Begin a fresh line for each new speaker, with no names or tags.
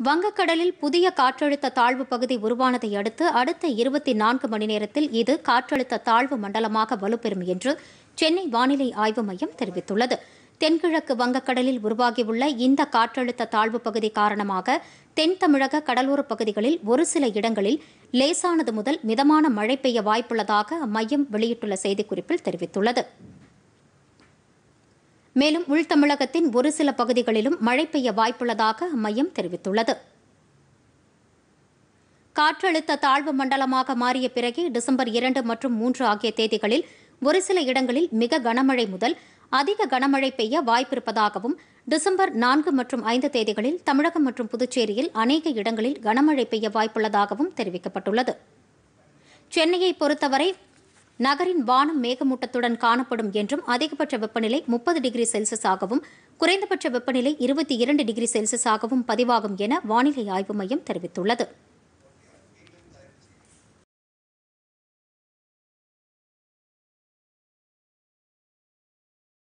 வங்கக்கடலில் புதிய காற்றழுத்த தாழ்வு பகுதி உருவானதை அடுத்து அடுத்த இருபத்தி நான்கு மணி நேரத்தில் இது காற்றழுத்த தாழ்வு மண்டலமாக வலுப்பெறும் என்று சென்னை வானிலை ஆய்வு மையம் தெரிவித்துள்ளது தென்கிழக்கு வங்கக்கடலில் உருவாகியுள்ள இந்த காற்றழுத்த தாழ்வு பகுதி காரணமாக தென் தமிழக கடலோரப் பகுதிகளில் ஒரு சில இடங்களில் லேசானது முதல் மிதமான மழை பெய்ய வாய்ப்புள்ளதாக அம்மையம் வெளியிட்டுள்ள செய்திக்குறிப்பில் தெரிவித்துள்ளது மேலும் உள்தமிழகத்தின் ஒரு சில பகுதிகளிலும் மழை பெய்ய வாய்ப்புள்ளதாக அம்மையம் தெரிவித்துள்ளது காற்றழுத்த தாழ்வு மண்டலமாக மாறிய பிறகே டிசம்பர் இரண்டு மற்றும் மூன்று ஆகிய தேதிகளில் ஒரு சில இடங்களில் மிக கனமழை முதல் அதிக கனமழை பெய்ய வாய்ப்பிருப்பதாகவும் டிசம்பர் நான்கு மற்றும் ஐந்து தேதிகளில் தமிழகம் மற்றும் புதுச்சேரியில் அநேக இடங்களில் கனமழை பெய்ய வாய்ப்புள்ளதாகவும் தெரிவிக்கப்பட்டுள்ளது சென்னையை பொறுத்தவரை நகரின் வானம் மேகமூட்டத்துடன் காணப்படும் என்றும் அதிகபட்ச வெப்பநிலை முப்பது டிகிரி செல்சியஸாகவும் குறைந்தபட்ச வெப்பநிலை இருபத்தி இரண்டு டிகிரி செல்சியஸாகவும் பதிவாகும் என வானிலை ஆய்வு மையம் தெரிவித்துள்ளது